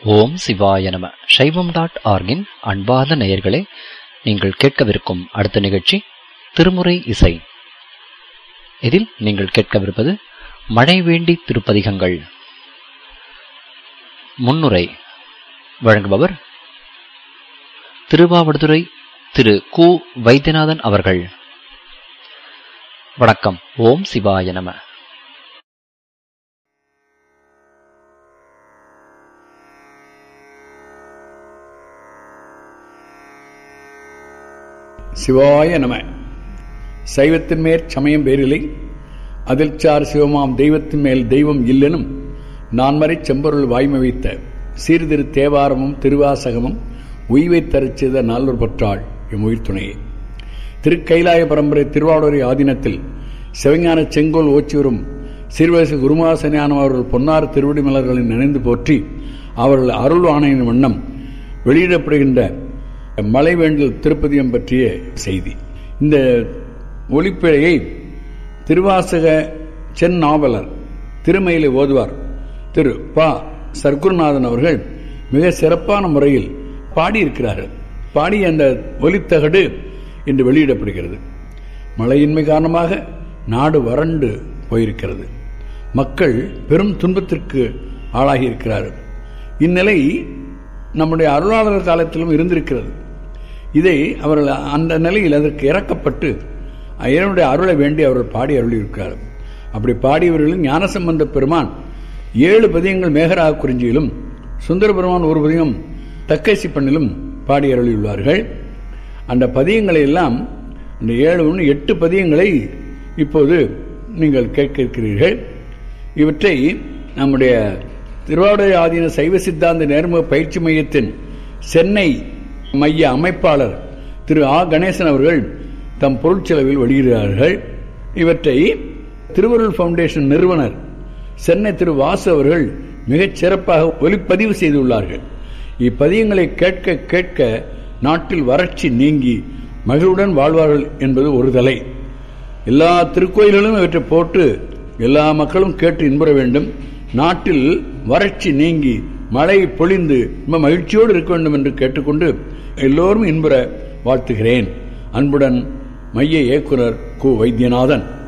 ஓம் சிவாய நம சைவம் டாட் ஆர்கின் அன்பார்ந்த நேயர்களே நீங்கள் கேட்கவிருக்கும் அடுத்த நிகழ்ச்சி திருமுறை இசை இதில் நீங்கள் கேட்கவிருப்பது மழை வேண்டி திருப்பதிகங்கள் முன்னுரை வழங்குபவர் திருவாவடுதுறை திரு கு வைத்தியநாதன் அவர்கள் வணக்கம் ஓம் சிவாய நம சிவாய நம சைவத்தின் மேற் சமயம் வேறில்லை அதில் சார் சிவமாம் தெய்வத்தின் மேல் தெய்வம் இல்லெனும் நான்மறை செம்பொருள் வாய்மை வைத்த சீர்திரு தேவாரமும் திருவாசகமும் உய்வை தரச் செய்த நால்வர் பற்றாள் எம் உயிர் துணையே திருக்கைலாய பரம்பரை திருவாவூரை ஆதீனத்தில் சிவஞான செங்கோல் ஓச்சி வரும் சீர்வயசு குருமாசனியானம் அவர்கள் பொன்னார் திருவடி மலர்களின் நினைந்து போற்றி அவர்கள் அருள் ஆணையின் வண்ணம் வெளியிடப்படுகின்ற மலை வேண்டல் திருப்பதியம் பற்றிய செய்தி இந்த ஒளிப்பிழையை திருவாசக சென் நாவலர் திருமயிலை ஓதுவார் திரு ப சர்க்குருநாதன் அவர்கள் மிக சிறப்பான முறையில் பாடியிருக்கிறார்கள் பாடிய அந்த ஒலித்தகடு இன்று வெளியிடப்படுகிறது மழையின்மை காரணமாக நாடு வறண்டு போயிருக்கிறது மக்கள் பெரும் துன்பத்திற்கு ஆளாகி இருக்கிறார்கள் இந்நிலை நம்முடைய அருளாளர் காலத்திலும் இருந்திருக்கிறது இதை அவர்கள் அந்த நிலையில் அதற்கு இறக்கப்பட்டு இறைவனுடைய அருளை வேண்டி அவர்கள் பாடி அருளியிருக்கிறார்கள் அப்படி பாடியவர்களில் ஞானசம்பந்த பெருமான் ஏழு பதியங்கள் மேகராக குறிஞ்சியிலும் சுந்தர பெருமான் ஒரு பதியம் தக்கேசி பண்ணிலும் பாடி அருளியுள்ளார்கள் அந்த பதியங்களை எல்லாம் அந்த ஏழு ஒன்று எட்டு பதியங்களை இப்போது நீங்கள் கேட்க இருக்கிறீர்கள் இவற்றை நம்முடைய திருவாவூரை ஆதீன சைவ சித்தாந்த நேர்முக பயிற்சி மையத்தின் சென்னை மைய அமைப்பாளர் திரு ஆ கணேசன் அவர்கள் தம் பொருட்செலவில் வெளியிடுகிறார்கள் இவற்றை திருவருள் ஃபவுண்டேஷன் நிறுவனர் சென்னை திரு வாசு அவர்கள் மிகச் சிறப்பாக ஒலிப்பதிவு செய்துள்ளார்கள் இப்பதியங்களை கேட்க கேட்க நாட்டில் வறட்சி நீங்கி மகிழ்வுடன் வாழ்வார்கள் என்பது ஒரு தலை எல்லா திருக்கோயில்களும் இவற்றை போட்டு எல்லா மக்களும் கேட்டு இன்புற வேண்டும் நாட்டில் வறட்சி நீங்கி மழை பொழிந்து ரொம்ப மகிழ்ச்சியோடு இருக்க வேண்டும் என்று கேட்டுக்கொண்டு எல்லோரும் இன்புற வாழ்த்துகிறேன் அன்புடன் மைய இயக்குனர் கு வைத்தியநாதன்